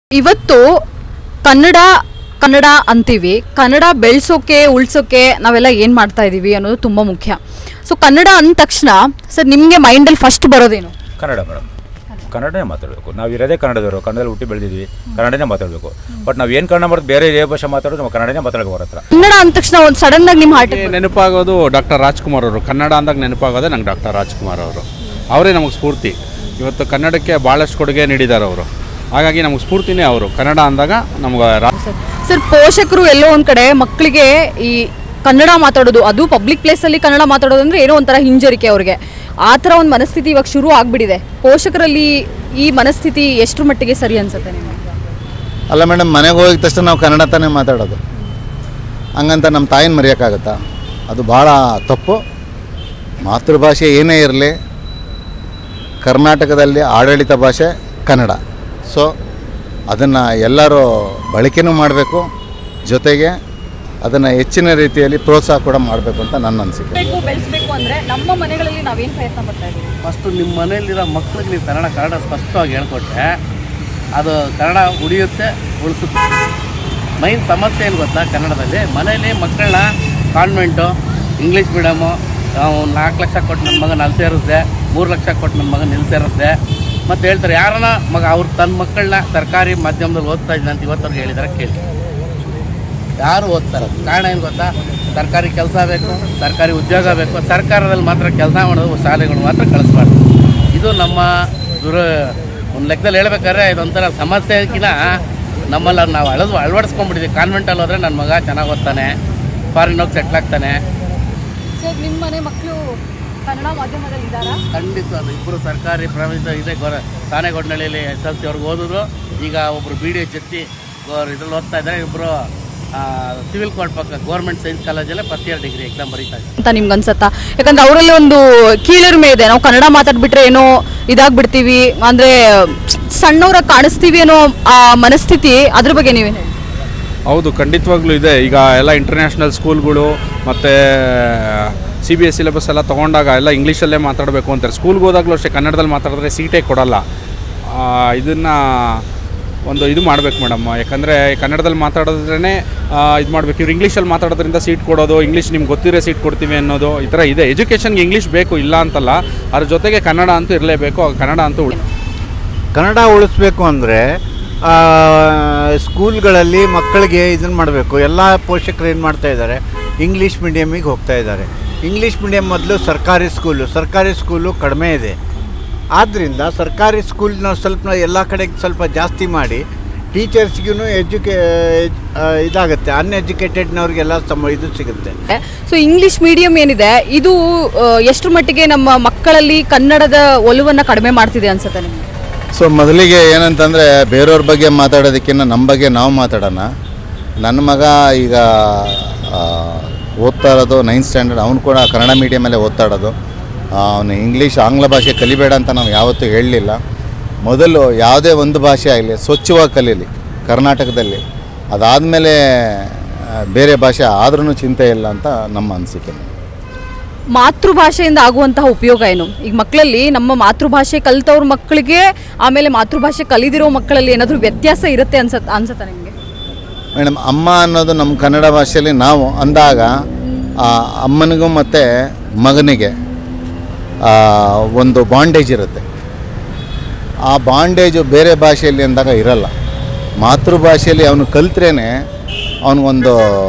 ಇವತ್ತು ಕನ್ನಡ ಕನ್ನಡ ಅಂತೀವಿ ಕನ್ನಡ ಬೆಳೆಸೋಕೆ ಉಳ್ಸೋಕೆ ನಾವೆಲ್ಲ ಏನು ಮಾಡ್ತಾ ಇದ್ದೀವಿ ಅನ್ನೋದು ತುಂಬ ಮುಖ್ಯ ಸೊ ಕನ್ನಡ ಅಂದ ತಕ್ಷಣ ಸರ್ ನಿಮಗೆ ಮೈಂಡಲ್ಲಿ ಫಸ್ಟ್ ಬರೋದೇನು ಕನ್ನಡ ಮೇಡಮ್ ಕನ್ನಡನೇ ಮಾತಾಡಬೇಕು ನಾವು ಇರೋದೇ ಕನ್ನಡದವರು ಕನ್ನಡದಲ್ಲಿ ಹುಟ್ಟಿ ಬೆಳೆದಿದ್ವಿ ಕನ್ನಡನೇ ಮಾತಾಡಬೇಕು ಬಟ್ ನಾವು ಏನು ಕನ್ನಡ ಮಾಡೋದು ಬೇರೆ ಯಾವ ಭಾಷೆ ಮಾತಾಡೋದು ನಾವು ಕನ್ನಡನೇ ಮಾತಾಡಬೇಕು ಅವ್ರ ಹತ್ರ ಕನ್ನಡ ಅಂದ ತಕ್ಷಣ ಒಂದು ಸಡನ್ ಆಗಿ ನಿಮ್ಮ ಹಾರ್ಟ್ ನನಗೆ ನೆನಪಾಗೋದು ಡಾಕ್ಟರ್ ರಾಜ್ಕುಮಾರ್ ಅವರು ಕನ್ನಡ ಅಂದಾಗ ನೆನಪಾಗೋದೇ ನಂಗೆ ಡಾಕ್ಟರ್ ರಾಜ್ಕುಮಾರ್ ಅವರು ಅವರೇ ನಮಗೆ ಸ್ಫೂರ್ತಿ ಇವತ್ತು ಕನ್ನಡಕ್ಕೆ ಭಾಳಷ್ಟು ಕೊಡುಗೆ ನೀಡಿದ್ದಾರೆ ಅವರು ಹಾಗಾಗಿ ನಮಗೆ ಸ್ಫೂರ್ತಿನೇ ಅವರು ಕನ್ನಡ ಅಂದಾಗ ನಮ್ಗೆ ರಾ ಸರ್ ಪೋಷಕರು ಎಲ್ಲೋ ಒಂದು ಕಡೆ ಮಕ್ಕಳಿಗೆ ಈ ಕನ್ನಡ ಮಾತಾಡೋದು ಅದು ಪಬ್ಲಿಕ್ ಪ್ಲೇಸಲ್ಲಿ ಕನ್ನಡ ಮಾತಾಡೋದು ಅಂದರೆ ಏನೋ ಒಂಥರ ಹಿಂಜರಿಕೆ ಅವ್ರಿಗೆ ಆ ಥರ ಒಂದು ಮನಸ್ಥಿತಿ ಇವಾಗ ಶುರು ಆಗಿಬಿಟ್ಟಿದೆ ಪೋಷಕರಲ್ಲಿ ಈ ಮನಸ್ಥಿತಿ ಎಷ್ಟರ ಮಟ್ಟಿಗೆ ಸರಿ ಅನ್ಸುತ್ತೆ ನಿಮಗೆ ಅಲ್ಲ ಮೇಡಮ್ ಮನೆಗೆ ಹೋಗಿದ ತಕ್ಷಣ ನಾವು ಕನ್ನಡ ತಾನೇ ಮಾತಾಡೋದು ಹಂಗಂತ ನಮ್ಮ ತಾಯಿನ ಮರೆಯೋಕ್ಕಾಗತ್ತಾ ಅದು ಭಾಳ ತಪ್ಪು ಮಾತೃಭಾಷೆ ಏನೇ ಇರಲಿ ಕರ್ನಾಟಕದಲ್ಲಿ ಆಡಳಿತ ಭಾಷೆ ಕನ್ನಡ ಸೊ ಅದನ್ನು ಎಲ್ಲರೂ ಬಳಕೆನೂ ಮಾಡಬೇಕು ಜೊತೆಗೆ ಅದನ್ನು ಹೆಚ್ಚಿನ ರೀತಿಯಲ್ಲಿ ಪ್ರೋತ್ಸಾಹ ಕೂಡ ಮಾಡಬೇಕು ಅಂತ ನನ್ನ ಅನಿಸಿಕೆ ಬೇಕು ಬೆಳೆಸಬೇಕು ಅಂದರೆ ನಮ್ಮ ಮನೆಗಳಲ್ಲಿ ನಾವೇನು ಪ್ರಯತ್ನ ಪಡ್ತಾ ಇದ್ದೀವಿ ಫಸ್ಟು ನಿಮ್ಮ ಮನೆಯಲ್ಲಿರೋ ಮಕ್ಳಿಗೆ ನೀವು ಕನ್ನಡ ಕನ್ನಡ ಸ್ಪಷ್ಟವಾಗಿ ಹೇಳ್ಕೊಟ್ರೆ ಅದು ಕನ್ನಡ ಉಳಿಯುತ್ತೆ ಉಳಿಸುತ್ತೆ ಮೈನ್ ಸಮಸ್ಯೆ ಏನು ಗೊತ್ತಾ ಕನ್ನಡದಲ್ಲಿ ಮನೇಲಿ ಮಕ್ಕಳನ್ನ ಕಾನ್ವೆಂಟು ಇಂಗ್ಲೀಷ್ ಮೀಡಿಯಮು ಒಂದು ನಾಲ್ಕು ಲಕ್ಷ ಕೊಟ್ಟು ನನ್ನ ಮಗನ ಅಲ್ಲಿ ಸೇರಿಸ್ದೆ ಮೂರು ಲಕ್ಷ ಕೊಟ್ಟು ನನ್ನ ಮಗನ ಇಲ್ಲಿ ಸೇರಿಸ್ದೆ ಮತ್ತು ಹೇಳ್ತಾರೆ ಯಾರನ್ನ ಮಗ ಅವ್ರು ತನ್ನ ಮಕ್ಕಳನ್ನ ಸರ್ಕಾರಿ ಮಾಧ್ಯಮದಲ್ಲಿ ಓದ್ತಾ ಇದ್ದೀನಿ ಅಂತ ಇವತ್ತವ್ರಿಗೆ ಹೇಳಿದಾರೆ ಕೇಳಿ ಯಾರು ಓದ್ತಾರೆ ಕಾರಣ ಏನು ಗೊತ್ತಾ ಸರ್ಕಾರಿ ಕೆಲಸ ಬೇಕು ಸರ್ಕಾರಿ ಉದ್ಯೋಗ ಬೇಕು ಸರ್ಕಾರದಲ್ಲಿ ಮಾತ್ರ ಕೆಲಸ ಮಾಡೋದು ಶಾಲೆಗಳು ಮಾತ್ರ ಕಳಿಸ್ಬಾರ್ದು ಇದು ನಮ್ಮ ದುರ ಒಂದು ಲೆಕ್ಕದಲ್ಲಿ ಹೇಳ್ಬೇಕಾದ್ರೆ ಇದೊಂಥರ ಸಮಸ್ಯೆಗಿನ ನಮ್ಮಲ್ಲಿ ಅದ್ ನಾವು ಅಳದು ಅಳವಡಿಸ್ಕೊಂಡ್ಬಿಟ್ಟಿದ್ದೀವಿ ಕಾನ್ವೆಂಟಲ್ಲಿ ಹೋದ್ರೆ ನನ್ನ ಮಗ ಚೆನ್ನಾಗಿ ಓದ್ತಾನೆ ಫಾರಿನ್ ಹೋಗಿ ಸೆಟ್ಲ್ ಆಗ್ತಾನೆ ಸರ್ ನಿಮ್ಮ ಮನೆ ಮಕ್ಕಳು ಕನ್ನಡ ಮಾಧ್ಯಮದಲ್ಲಿ ಇದ್ದಾರಾ ಖಂಡಿತ ಅದು ಇಬ್ಬರು ಸರ್ಕಾರಿ ಪ್ರೈವೇಟ್ ಇದೆ ಗೊರ ತಾನೆಗೊಂಡಳ್ಳಿಯಲ್ಲಿ ಎಸ್ ಎಲ್ ಸಿ ಅವ್ರಿಗೆ ಓದಿದ್ರು ಈಗ ಒಬ್ಬರು ಬಿ ಡಿ ಎಚ್ ಎತ್ತಿ ಇದ್ರಲ್ಲಿ ಓದ್ತಾ ಇದ್ದಾರೆ ಇಬ್ಬರು ಸಿವಿಲ್ ಕೋರ್ಟ್ ಪಕ್ಕ ಗೌರ್ಮೆಂಟ್ ಸೈನ್ಸ್ ಕಾಲೇಜಲ್ಲೇ ಫಸ್ಟ್ ಇಯರ್ ಡಿಗ್ರಿ ಎಕ್ಸಾಮ್ ಬರೀತಾ ಇದ್ದಾರೆ ಅಂತ ನಿಮ್ಗೆ ಅನ್ಸತ್ತಾ ಯಾಕಂದ್ರೆ ಅವರಲ್ಲಿ ಒಂದು ಕೀಳರಿಮೆ ಇದೆ ನಾವು ಕನ್ನಡ ಮಾತಾಡ್ಬಿಟ್ರೆ ಏನೋ ಇದಾಗ್ಬಿಡ್ತೀವಿ ಅಂದ್ರೆ ಸಣ್ಣವ್ರಾಗಿ ಕಾಣಿಸ್ತೀವಿ ಅನ್ನೋ ಆ ಮನಸ್ಥಿತಿ ಅದ್ರ ಬಗ್ಗೆ ನೀವೇನು ಹೇಳಿ ಹೌದು ಖಂಡಿತವಾಗ್ಲೂ ಇದೆ ಈಗ ಎಲ್ಲ ಇಂಟರ್ನ್ಯಾಷನಲ್ ಸ್ಕೂಲ್ಗಳು ಮತ್ತು ಸಿ ಬಿ ಎಸ್ ಸಿಲೆಬಸ್ ಎಲ್ಲ ತೊಗೊಂಡಾಗ ಎಲ್ಲ ಇಂಗ್ಲೀಷಲ್ಲೇ ಮಾತಾಡಬೇಕು ಅಂತಾರೆ ಸ್ಕೂಲ್ಗೆ ಹೋದಾಗಲೂ ಅಷ್ಟೇ ಕನ್ನಡದಲ್ಲಿ ಮಾತಾಡಿದ್ರೆ ಸೀಟೇ ಕೊಡಲ್ಲ ಇದನ್ನು ಒಂದು ಇದು ಮಾಡಬೇಕು ಮೇಡಮ್ ಯಾಕಂದರೆ ಕನ್ನಡದಲ್ಲಿ ಮಾತಾಡೋದ್ರೇ ಇದು ಮಾಡಬೇಕು ಇವ್ರು ಇಂಗ್ಲೀಷಲ್ಲಿ ಮಾತಾಡೋದ್ರಿಂದ ಸೀಟ್ ಕೊಡೋದು ಇಂಗ್ಲೀಷ್ ನಿಮ್ಗೆ ಗೊತ್ತಿರೋ ಸೀಟ್ ಕೊಡ್ತೀವಿ ಅನ್ನೋದು ಈ ಥರ ಇದೆ ಎಜುಕೇಷನ್ಗೆ ಇಂಗ್ಲೀಷ್ ಬೇಕು ಇಲ್ಲ ಅಂತಲ್ಲ ಅದ್ರ ಜೊತೆಗೆ ಕನ್ನಡ ಅಂತೂ ಇರಲೇಬೇಕು ಕನ್ನಡ ಅಂತೂ ಉಳಿ ಕನ್ನಡ ಉಳಿಸ್ಬೇಕು ಅಂದರೆ ಸ್ಕೂಲ್ಗಳಲ್ಲಿ ಮಕ್ಕಳಿಗೆ ಇದನ್ನು ಮಾಡಬೇಕು ಎಲ್ಲ ಪೋಷಕರು ಏನು ಮಾಡ್ತಾ ಇದ್ದಾರೆ ಇಂಗ್ಲೀಷ್ ಮೀಡಿಯಮಿಗೆ ಹೋಗ್ತಾ ಇದ್ದಾರೆ ಇಂಗ್ಲೀಷ್ ಮೀಡಿಯಮ್ ಮೊದಲು ಸರ್ಕಾರಿ ಸ್ಕೂಲು ಸರ್ಕಾರಿ ಸ್ಕೂಲು ಕಡಿಮೆ ಇದೆ ಆದ್ದರಿಂದ ಸರ್ಕಾರಿ ಸ್ಕೂಲ್ನ ಸ್ವಲ್ಪ ಎಲ್ಲ ಕಡೆಗೆ ಸ್ವಲ್ಪ ಜಾಸ್ತಿ ಮಾಡಿ ಟೀಚರ್ಸ್ಗೂ ಎಜುಕೇ ಇದಾಗುತ್ತೆ ಅನ್ಎಜುಕೇಟೆಡ್ನವ್ರಿಗೆಲ್ಲ ಸಮ ಇದು ಸಿಗುತ್ತೆ ಸೊ ಇಂಗ್ಲಿಷ್ ಮೀಡಿಯಂ ಏನಿದೆ ಇದು ಆ, ಎಷ್ಟ್ರ ಮಟ್ಟಿಗೆ ನಮ್ಮ ಮಕ್ಕಳಲ್ಲಿ ಕನ್ನಡದ ಒಲವನ್ನ ಕಡಿಮೆ ಮಾಡ್ತಿದೆ ಅನ್ಸುತ್ತೆ ನಿಮ್ಗೆ ಸೊ ಮೊದಲಿಗೆ ಏನಂತಂದರೆ ಬೇರೆಯವ್ರ ಬಗ್ಗೆ ಮಾತಾಡೋದಕ್ಕಿಂತ ನಮ್ಮ ಬಗ್ಗೆ ನಾವು ಮಾತಾಡೋಣ ನನ್ನ ಮಗ ಈಗ ಆ, ಓದ್ತಾ ಇರೋದು ನೈನ್ತ್ ಸ್ಟ್ಯಾಂಡರ್ಡ್ ಅವನು ಕೂಡ ಕನ್ನಡ ಮೀಡಿಯಮಲ್ಲೇ ಓದ್ತಾ ಇರೋದು ಅವನು ಇಂಗ್ಲೀಷ್ ಆಂಗ್ಲ ಭಾಷೆ ಕಲಿಬೇಡ ಅಂತ ನಾವು ಯಾವತ್ತೂ ಹೇಳಲಿಲ್ಲ ಮೊದಲು ಯಾವುದೇ ಒಂದು ಭಾಷೆ ಆಗಲಿ ಸ್ವಚ್ಛವಾಗಿ ಕಲೀಲಿ ಕರ್ನಾಟಕದಲ್ಲಿ ಅದಾದಮೇಲೆ ಬೇರೆ ಭಾಷೆ ಆದ್ರೂ ಚಿಂತೆ ಇಲ್ಲ ಅಂತ ನಮ್ಮ ಅನಿಸಿಕೆ ಮಾತೃಭಾಷೆಯಿಂದ ಆಗುವಂತಹ ಉಪಯೋಗ ಏನು ಈಗ ಮಕ್ಕಳಲ್ಲಿ ನಮ್ಮ ಮಾತೃಭಾಷೆ ಕಲಿತವ್ರ ಮಕ್ಕಳಿಗೆ ಆಮೇಲೆ ಮಾತೃಭಾಷೆ ಕಲಿದಿರೋ ಮಕ್ಕಳಲ್ಲಿ ಏನಾದರೂ ವ್ಯತ್ಯಾಸ ಇರುತ್ತೆ ಅನ್ಸತ್ ಅನ್ಸುತ್ತಾ ನಿಮಗೆ ಮೇಡಮ್ ಅಮ್ಮ ಅನ್ನೋದು ನಮ್ಮ ಕನ್ನಡ ಭಾಷೆಯಲ್ಲಿ ನಾವು ಅಂದಾಗ ಆ ಅಮ್ಮನಿಗೂ ಮತ್ತು ಮಗನಿಗೆ ಆ, ಒಂದು ಬಾಂಡೇಜ್ ಇರುತ್ತೆ ಆ ಬಾಂಡೇಜು ಬೇರೆ ಭಾಷೆಯಲ್ಲಿ ಅಂದಾಗ ಇರಲ್ಲ ಮಾತೃಭಾಷೆಯಲ್ಲಿ ಅವನು ಕಲ್ತ್ರೇ ಅವನಿಗೊಂದು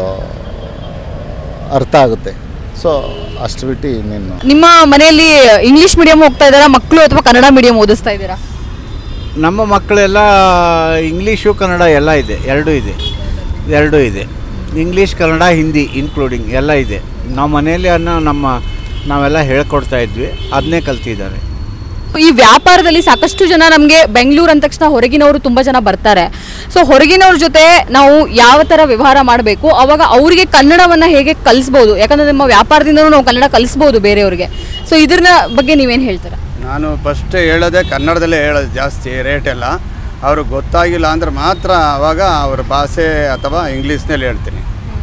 ಅರ್ಥ ಆಗುತ್ತೆ ಸೊ ಅಷ್ಟು ಬಿಟ್ಟು ಇನ್ನೇನು ನಿಮ್ಮ ಮನೆಯಲ್ಲಿ ಇಂಗ್ಲಿಷ್ ಮೀಡಿಯಂ ಹೋಗ್ತಾ ಇದ್ದಾರಾ ಮಕ್ಕಳು ಅಥವಾ ಕನ್ನಡ ಮೀಡಿಯಂ ಓದಿಸ್ತಾ ಇದ್ದೀರಾ ನಮ್ಮ ಮಕ್ಕಳೆಲ್ಲ ಇಂಗ್ಲೀಷು ಕನ್ನಡ ಎಲ್ಲ ಇದೆ ಎರಡೂ ಇದೆ ಎರಡೂ ಇದೆ ಇಂಗ್ಲೀಷ್ ಕನ್ನಡ ಹಿಂದಿ ಇನ್ಕ್ಲೂಡಿಂಗ್ ಎಲ್ಲ ಇದೆ ನಾವು ಮನೆಯಲ್ಲಿ ಅನ್ನೋ ನಮ್ಮ ನಾವೆಲ್ಲ ಹೇಳ್ಕೊಡ್ತಾ ಇದ್ವಿ ಅದನ್ನೇ ಕಲ್ತಿದ್ದಾರೆ ಈ ವ್ಯಾಪಾರದಲ್ಲಿ ಸಾಕಷ್ಟು ಜನ ನಮಗೆ ಬೆಂಗಳೂರು ಅಂದ ತಕ್ಷಣ ಹೊರಗಿನವರು ತುಂಬ ಜನ ಬರ್ತಾರೆ ಸೊ ಹೊರಗಿನವ್ರ ಜೊತೆ ನಾವು ಯಾವ ಥರ ವ್ಯವಹಾರ ಮಾಡಬೇಕು ಅವಾಗ ಅವರಿಗೆ ಕನ್ನಡವನ್ನು ಹೇಗೆ ಕಲಿಸ್ಬೋದು ಯಾಕಂದರೆ ನಮ್ಮ ವ್ಯಾಪಾರದಿಂದನೂ ನಾವು ಕನ್ನಡ ಕಲಿಸ್ಬೋದು ಬೇರೆಯವ್ರಿಗೆ ಸೊ ಇದ್ರ ಬಗ್ಗೆ ನೀವೇನು ಹೇಳ್ತೀರಾ ನಾನು ಫಸ್ಟ್ ಹೇಳೋದೇ ಕನ್ನಡದಲ್ಲೇ ಹೇಳೋದು ಜಾಸ್ತಿ ರೇಟ್ ಎಲ್ಲ ಅವ್ರಿಗೆ ಗೊತ್ತಾಗಿಲ್ಲ ಅಂದ್ರೆ ಮಾತ್ರ ಅವಾಗ ಅವ್ರ ಭಾಷೆ ಅಥವಾ ಇಂಗ್ಲೀಷ್ನಲ್ಲಿ ಹೇಳ್ತೀನಿ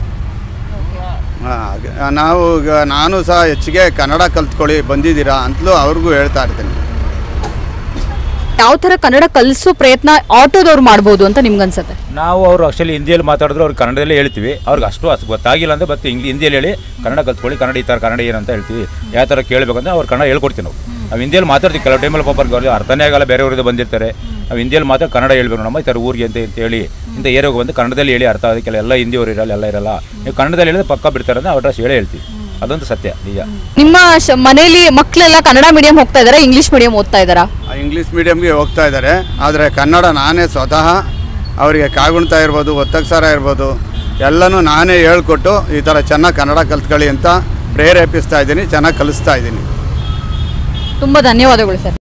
ಹಾಂ ನಾವು ಈಗ ನಾನು ಸಹ ಹೆಚ್ಚಿಗೆ ಕನ್ನಡ ಕಲ್ತ್ಕೊಳ್ಳಿ ಬಂದಿದ್ದೀರಾ ಅಂತಲೂ ಅವ್ರಿಗೂ ಹೇಳ್ತಾ ಇರ್ತೀನಿ ಯಾವ ತರ ಕನ್ನಡ ಕಲಿಸೋ ಪ್ರಯತ್ನ ಆಟೋದವ್ರು ಮಾಡ್ಬೋದು ಅಂತ ನಿಮ್ಗನ್ಸುತ್ತೆ ನಾವು ಅವರು ಆಕ್ಚುಲಿ ಹಿಂದಿಯಲ್ಲಿ ಮಾತಾಡಿದ್ರು ಅವ್ರಿಗೆ ಕನ್ನಡದಲ್ಲೇ ಹೇಳ್ತೀವಿ ಅವ್ರಿಗೆ ಅಷ್ಟು ಅಷ್ಟು ಗೊತ್ತಾಗಿಲ್ಲ ಅಂದರೆ ಮತ್ತೆ ಇಂಗ್ಲಿ ಹಿಂದಿಯಲ್ಲಿ ಹೇಳಿ ಕನ್ನಡ ಕಲ್ತ್ಕೊಳ್ಳಿ ಕನ್ನಡ ಈ ಥರ ಕನ್ನಡ ಏನಂತ ಹೇಳ್ತೀವಿ ಯಾವ ಥರ ಕೇಳಬೇಕಂದ್ರೆ ಅವ್ರು ಕನ್ನಡ ಹೇಳ್ಕೊಡ್ತೀವಿ ನಾವು ನಾವು ಹಿಂದಿಯಲ್ಲಿ ಮಾತಾಡ್ತೀವಿ ಕೆಲವು ಟೈಮಲ್ಲಿ ಪಾಪ ಅವ್ರಿಗೆ ಅರ್ಥನೇ ಆಗಲ್ಲ ಬೇರೆಯವರಿಂದ ಬಂದಿರ್ತಾರೆ ನಾವು ಹಿಂದಿಯಲ್ಲಿ ಮಾತ್ರ ಕನ್ನಡ ಹೇಳ್ಬೇಕು ನಮ್ಮ ಈ ಥರ ಊರಿಗೆ ಅಂತ ಅಂತ ಹೇಳಿ ಇಂಥ ಏರಿಯಾಗೆ ಬಂದು ಕನ್ನಡದಲ್ಲಿ ಹೇಳಿ ಅರ್ಥ ಆಗೋದಕ್ಕೆಲ್ಲ ಎಲ್ಲ ಹಿಂದಿಯವರು ಇರಲ್ಲ ಎಲ್ಲ ಇರಲ್ಲ ನೀವು ಕನ್ನಡದಲ್ಲಿ ಹೇಳಿದ್ರೆ ಪಕ್ಕ ಬಿಡ್ತಾರೆ ಅಂದ್ರೆ ಅವ್ರ ಹೇಳೇ ಹೇಳ್ತೀವಿ ಅದೊಂದು ಸತ್ಯ ನಿಜ ನಿಮ್ಮ ಶ- ಮನೇಲಿ ಮಕ್ಕಳೆಲ್ಲ ಕನ್ನಡ ಮೀಡಿಯಂ ಹೋಗ್ತಾ ಇದಾರಾ ಇಂಗ್ಲಿಷ್ ಮೀಡಿಯಂ ಓದ್ತಾ ಇದಾರಾ ಇಂಗ್ಲೀಷ್ ಮೀಡಿಯಮ್ಗೆ ಹೋಗ್ತಾ ಇದ್ದಾರೆ ಆದರೆ ಕನ್ನಡ ನಾನೇ ಸ್ವತಃ ಅವರಿಗೆ ಕಾಗುಣ್ತಾ ಇರ್ಬೋದು ಒತ್ತಕ್ಷರ ಇರ್ಬೋದು ಎಲ್ಲನೂ ನಾನೇ ಹೇಳ್ಕೊಟ್ಟು ಈ ಥರ ಚೆನ್ನಾಗಿ ಕನ್ನಡ ಕಲ್ತ್ಕೊಳ್ಳಿ ಅಂತ ಪ್ರೇರೇಪಿಸ್ತಾ ಇದ್ದೀನಿ ಚೆನ್ನಾಗಿ ಕಲಿಸ್ತಾ ಇದ್ದೀನಿ ತುಂಬಾ ಧನ್ಯವಾದಗಳು ಸರ್